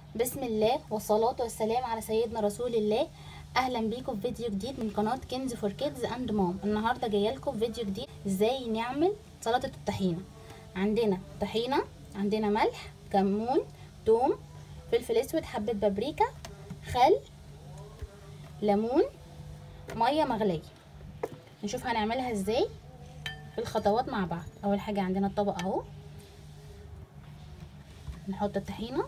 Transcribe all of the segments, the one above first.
بسم الله والصلاة والسلام على سيدنا رسول الله اهلا بيكم في فيديو جديد من قناة كنز فور كيدز اند مام النهاردة جايه لكم فيديو جديد ازاي نعمل سلطة الطحينة عندنا طحينة عندنا ملح كمون توم فلفل اسود حبة بابريكا خل ليمون مية مغلية نشوف هنعملها ازاي في الخطوات مع بعض اول حاجة عندنا الطبق اهو نحط الطحينه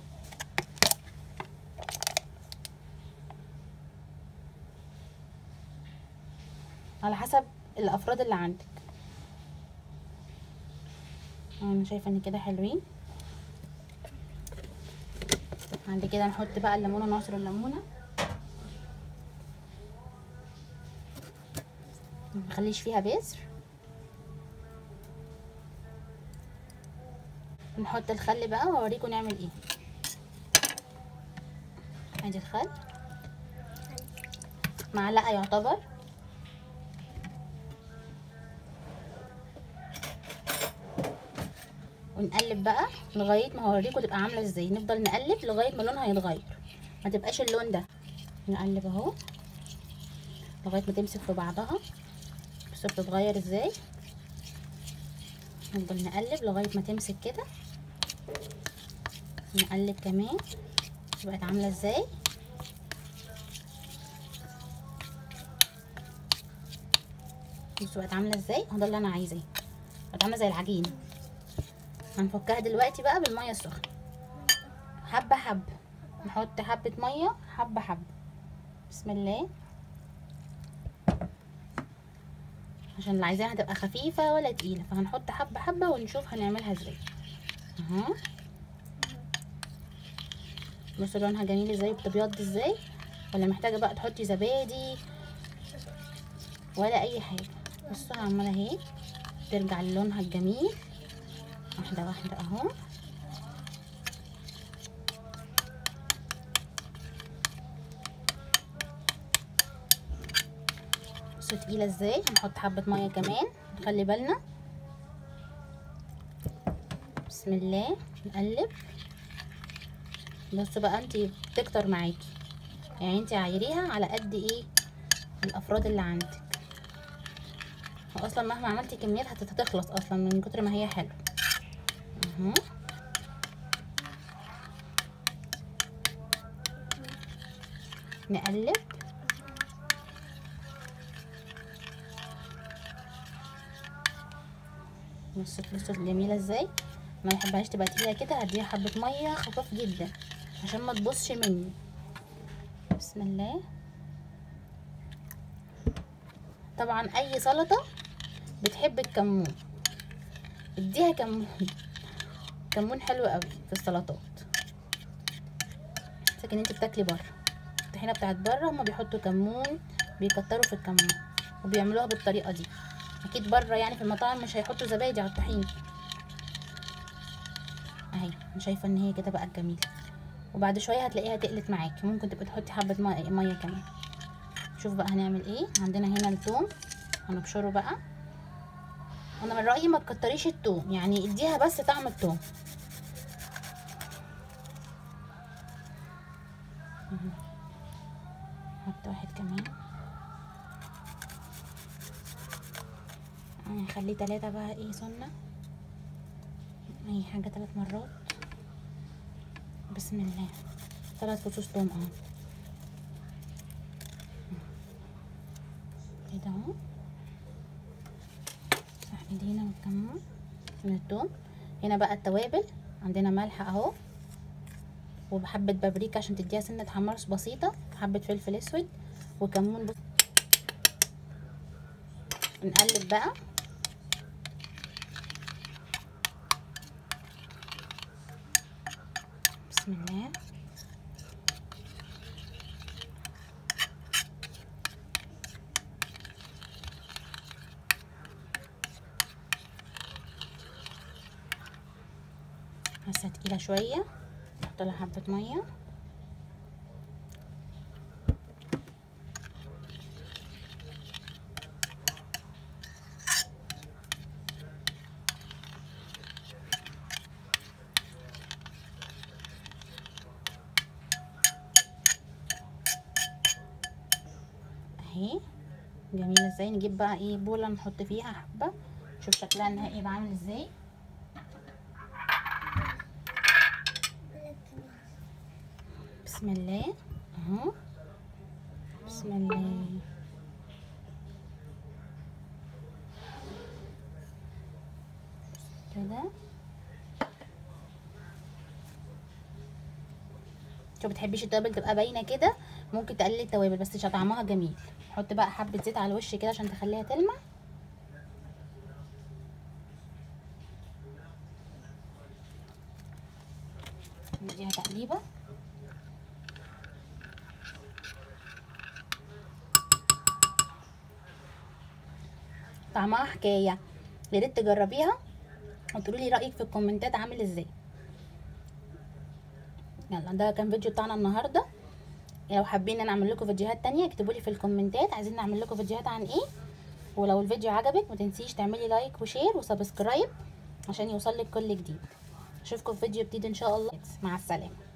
على حسب الافراد اللي عندك انا شايفه ان كده حلوين بعد كده نحط بقى الليمونه نعصر الليمونه مخليش فيها بذر نحط الخل بقى واوريكم نعمل ايه ادي الخل معلقه يعتبر ونقلب بقى لغايه ما هوريكم تبقى عامله ازاي نفضل نقلب لغايه ما لونها يتغير ما تبقاش اللون ده نقلب اهو لغايه ما تمسك في بعضها بصوا بتتغير ازاي نفضل نقلب لغايه ما تمسك كده نقلب كمان بقت عامله ازاي بصوا بقت عامله ازاي هو ده اللي انا عايزاه بقت عامله زي العجين هنفكها دلوقتي بقى بالميه السخنه حبه حبه نحط حبه ميه حبه حبه بسم الله عشان اللي عايزاها تبقى خفيفه ولا تقيله فهنحط حبه حبه ونشوف هنعملها ازاي اهو بصوا لونها جميل ازاي بتبيض ازاي ولا محتاجه بقى تحطي زبادي ولا اي حاجه بصوا عماله اهي ترجع للونها الجميل واحده واحده اهو بصوا تقيله ازاي هنحط حبه ميه كمان نخلي بالنا بسم الله نقلب بصوا بقى انت بتكتر معاكي يعني انت عايريها على قد ايه الافراد اللي عندك واصلا مهما عملتي كميات هتخلص اصلا من كتر ما هي حلوه اهو نقلب بصوا بصوا جميله ازاي ما بحبهاش تبقى تقيله كده هديها حبه ميه خفاف جدا عشان ما تبصش مني بسم الله طبعا اي سلطه بتحب الكمون اديها كمون كمون حلو قوي في السلطات لكن انت بتاكلي بره الطحينه بتاعت بره هما بيحطوا كمون بيكتروا في الكمون وبيعملوها بالطريقه دي اكيد بره يعني في المطاعم مش هيحطوا زبادي على الطحينه اهي انا شايفه ان هي كده بقت جميله وبعد شويه هتلاقيها تقلت معاكي ممكن تبقي تحطي حبه ميه ميه كمان شوف بقى هنعمل ايه عندنا هنا الثوم هنبشره بقى انا من رايي ما تكتريش الثوم يعني اديها بس طعم الثوم حط واحد كمان هنخليه تلاتة بقى ايه سنة اي حاجة تلات مرات بسم الله تلات فصوص توم اهو كده اهو ايدينا والكمون من التوم هنا بقى التوابل عندنا ملح اهو وبحبة بابريكا عشان تديها سنة حمص بسيطة حبة فلفل اسود وكمون بس نقلب بقى بسم الله لسه تقيله شويه نحط لها حبه ميه اهي جميله ازاي نجيب بقى ايه بوله نحط فيها حبه شوف شكلها النهائي يبقى عامل ازاي بسم الله اهو بسم الله كده شو بتحبيش التوابل تبقى باينه كده ممكن تقللي التوابل بس عشان طعمها جميل حط بقى حبه زيت على الوش كده عشان تخليها تلمع نديها تقليبه طعمها حكايه يا ريت تجربيها وتقولوا لي رايك في الكومنتات عامل ازاي يلا ده كان فيديو بتاعنا النهارده لو حابين ان اعمل لكم فيديوهات تانية اكتبوا لي في الكومنتات عايزين نعمل لكم فيديوهات عن ايه ولو الفيديو عجبك ما تنسيش تعملي لايك وشير وسبسكرايب عشان يوصل لك كل جديد اشوفكم في فيديو جديد ان شاء الله مع السلامه